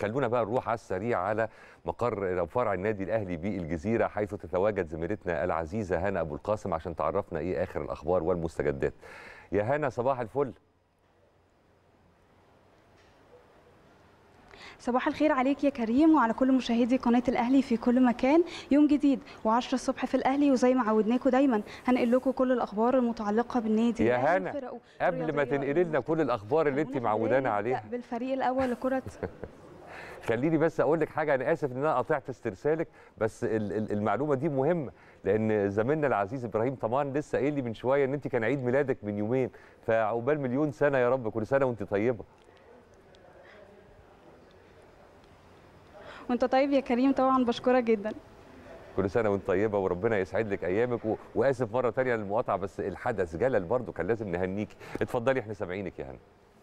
خلونا بقى نروح على السريع على مقر أو فرع النادي الاهلي بالجزيره حيث تتواجد زميلتنا العزيزه هنا ابو القاسم عشان تعرفنا ايه اخر الاخبار والمستجدات يا هنا صباح الفل صباح الخير عليك يا كريم وعلى كل مشاهدي قناه الاهلي في كل مكان يوم جديد و10 الصبح في الاهلي وزي ما عودناكم دايما هنقل لكم كل الاخبار المتعلقه بالنادي يا الأهلي هنا وفرقه قبل ما الرياضية تنقلي لنا كل الاخبار اللي انت خلونا معودانا نبدأ عليها بالفريق الاول لكره خليني بس اقول لك حاجه انا اسف ان انا قطعت استرسالك بس ال- ال- المعلومه دي مهمه لان زميلنا العزيز ابراهيم طمان لسه قايل لي من شويه ان انت كان عيد ميلادك من يومين فعقبال مليون سنه يا رب كل سنه وانت طيبه وانت طيب يا كريم طبعا بشكرك جدا كل سنه وانت طيبه وربنا يسعد لك ايامك و... واسف مره تانية للمقاطعه بس الحدث جلل برضو كان لازم نهنيكي اتفضلي احنا سامعينك يا هنا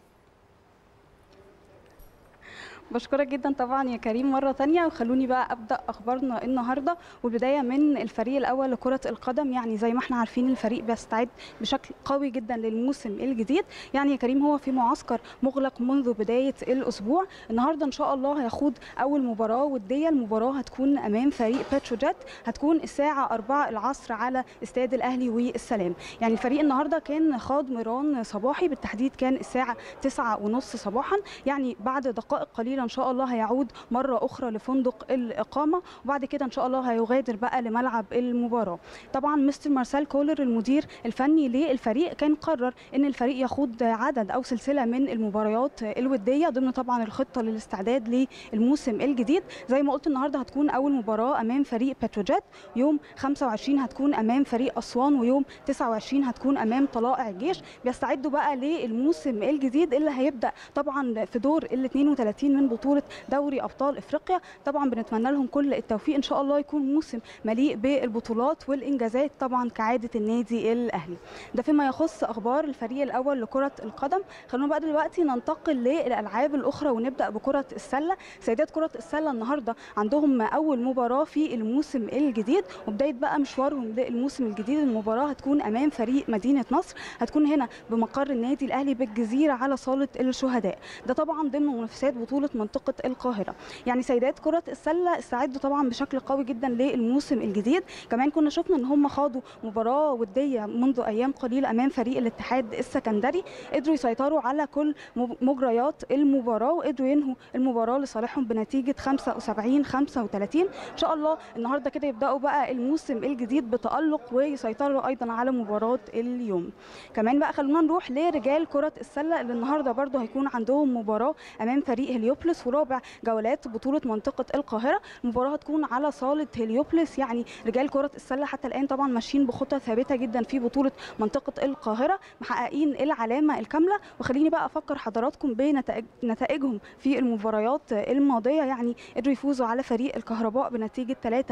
بشكرك جدا طبعا يا كريم مرة تانية وخلوني بقى أبدأ أخبارنا النهاردة والبداية من الفريق الأول لكرة القدم يعني زي ما احنا عارفين الفريق بيستعد بشكل قوي جدا للموسم الجديد يعني يا كريم هو في معسكر مغلق منذ بداية الأسبوع النهاردة إن شاء الله هيخوض أول مباراة ودية المباراة هتكون أمام فريق باتروجيت هتكون الساعة 4 العصر على استاد الأهلي والسلام يعني الفريق النهاردة كان خاض مران صباحي بالتحديد كان الساعة 9 ونص صباحا يعني بعد دقائق قليلة إن شاء الله هيعود مرة أخرى لفندق الإقامة وبعد كده إن شاء الله هيغادر بقى لملعب المباراة طبعا مستر مارسيل كولر المدير الفني للفريق كان قرر ان الفريق يخوض عدد او سلسله من المباريات الوديه ضمن طبعا الخطه للاستعداد للموسم الجديد زي ما قلت النهارده هتكون اول مباراه امام فريق بتروجيت يوم 25 هتكون امام فريق اسوان ويوم 29 هتكون امام طلائع الجيش بيستعدوا بقى للموسم الجديد اللي هيبدا طبعا في دور ال 32 من بطوله دوري ابطال افريقيا طبعا بنتمنى لهم كل التوفيق ان شاء الله يكون موسم مليء بالبطولات والانجازات طبعا كعاده النادي الاهلي ده فيما يخص اخبار الفريق الاول لكره القدم خلونا بقى دلوقتي ننتقل للالعاب الاخرى ونبدا بكره السله سيدات كره السله النهارده عندهم اول مباراه في الموسم الجديد وبدايه بقى مشوارهم للموسم الجديد المباراه هتكون امام فريق مدينه نصر هتكون هنا بمقر النادي الاهلي بالجزيره على صاله الشهداء ده طبعا ضمن منافسات بطوله منطقه القاهره يعني سيدات كره السله استعدوا طبعا بشكل قوي جدا للموسم الجديد كمان كنا شفنا ان هم خاضوا مباراه وديه منذ ايام قليله امام فريق الاتحاد السكندري قدروا يسيطروا على كل مجريات المباراه وقدروا ينهوا المباراه لصالحهم بنتيجه 75 35 ان شاء الله النهارده كده يبداوا بقى الموسم الجديد بتالق ويسيطروا ايضا على مباراه اليوم كمان بقى خلونا نروح لرجال كره السله اللي النهارده برضو هيكون عندهم مباراه امام فريق هليوبلس ورابع جولات بطوله منطقه القاهره المباراه هتكون على صاله هليوبلس يعني رجال كره السله حتى الان طبعا ماشيين بخطى ثابته جدا في بطوله منطقه القاهره محققين العلامه الكامله وخليني بقى افكر حضراتكم بنتائجهم في المباريات الماضيه يعني قدروا يفوزوا على فريق الكهرباء بنتيجه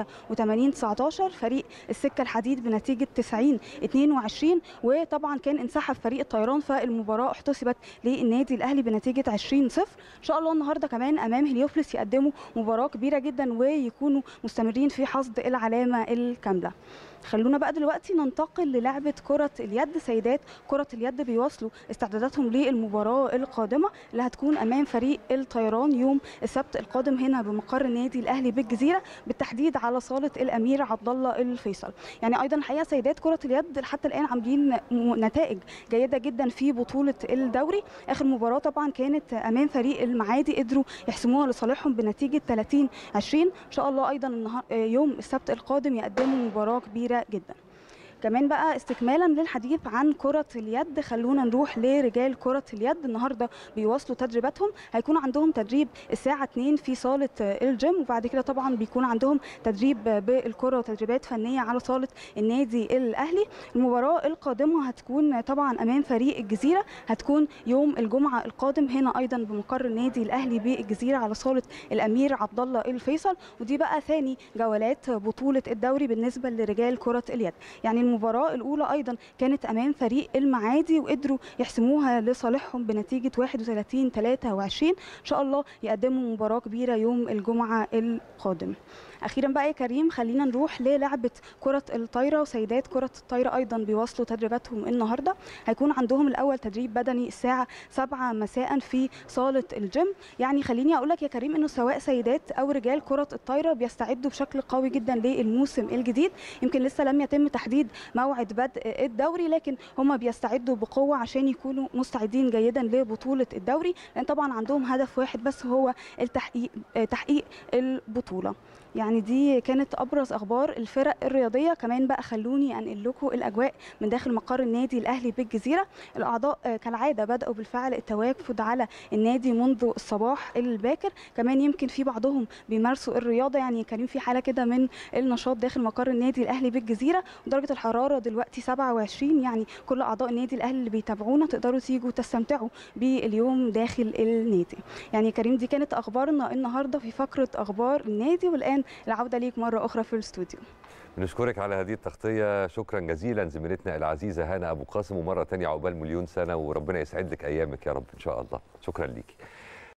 83 19 فريق السكه الحديد بنتيجه 90 22 وطبعا كان انسحب فريق الطيران فالمباراه احتسبت للنادي الاهلي بنتيجه 20 0 ان شاء الله النهارده كمان امام هليوبلس يقدموا مباراه كبيره جدا ويكونوا مستمرين في حصد العلامه الكامله خلونا بقى دلوقتي ننتقل للعبة كرة اليد سيدات كرة اليد بيواصلوا استعداداتهم للمباراة القادمة اللي هتكون أمام فريق الطيران يوم السبت القادم هنا بمقر النادي الأهلي بالجزيرة بالتحديد على صالة الأمير عبد الله الفيصل يعني أيضا الحقيقة سيدات كرة اليد حتى الآن عاملين نتائج جيدة جدا في بطولة الدوري آخر مباراة طبعا كانت أمام فريق المعادي قدروا يحسموها لصالحهم بنتيجة 30 20 إن شاء الله أيضا النهار يوم السبت القادم يقدموا مباراة كبيرة جدا كمان بقى استكمالا للحديث عن كرة اليد خلونا نروح لرجال كرة اليد النهارده بيواصلوا تدريباتهم هيكون عندهم تدريب الساعة 2 في صالة الجيم وبعد كده طبعا بيكون عندهم تدريب بالكرة وتدريبات فنية على صالة النادي الأهلي المباراة القادمة هتكون طبعا أمام فريق الجزيرة هتكون يوم الجمعة القادم هنا أيضا بمقر النادي الأهلي بالجزيرة على صالة الأمير عبد الله الفيصل ودي بقى ثاني جولات بطولة الدوري بالنسبة لرجال كرة اليد يعني المباراه الاولى ايضا كانت امام فريق المعادي وقدروا يحسموها لصالحهم بنتيجه 31 23 ان شاء الله يقدموا مباراه كبيره يوم الجمعه القادم اخيرا بقى يا كريم خلينا نروح للعبه كره الطايره وسيدات كره الطايره ايضا بيواصلوا تدريباتهم النهارده هيكون عندهم الاول تدريب بدني الساعه 7 مساء في صاله الجيم يعني خليني اقول لك يا كريم انه سواء سيدات او رجال كره الطايره بيستعدوا بشكل قوي جدا للموسم الجديد يمكن لسه لم يتم تحديد موعد بدء الدوري لكن هم بيستعدوا بقوه عشان يكونوا مستعدين جيدا لبطوله الدوري لان طبعا عندهم هدف واحد بس هو التحقيق تحقيق البطوله يعني دي كانت ابرز اخبار الفرق الرياضيه كمان بقى خلوني انقل لكم الاجواء من داخل مقر النادي الاهلي بالجزيره الاعضاء كالعاده بداوا بالفعل التوافد على النادي منذ الصباح الباكر كمان يمكن في بعضهم بيمارسوا الرياضه يعني كريم في حاله كده من النشاط داخل مقر النادي الاهلي بالجزيره ودرجه الحراره دلوقتي 27 يعني كل اعضاء النادي الاهلي اللي بيتابعونا تقدروا تيجوا تستمتعوا باليوم داخل النادي يعني كريم دي كانت اخبارنا النهارده في فقره اخبار النادي والان العوده ليك مره اخرى في الاستوديو بنشكرك على هذه التغطيه شكرا جزيلا زميلتنا العزيزه هانا ابو قاسم ومره ثانيه عقبال مليون سنه وربنا يسعد لك ايامك يا رب ان شاء الله شكرا ليكي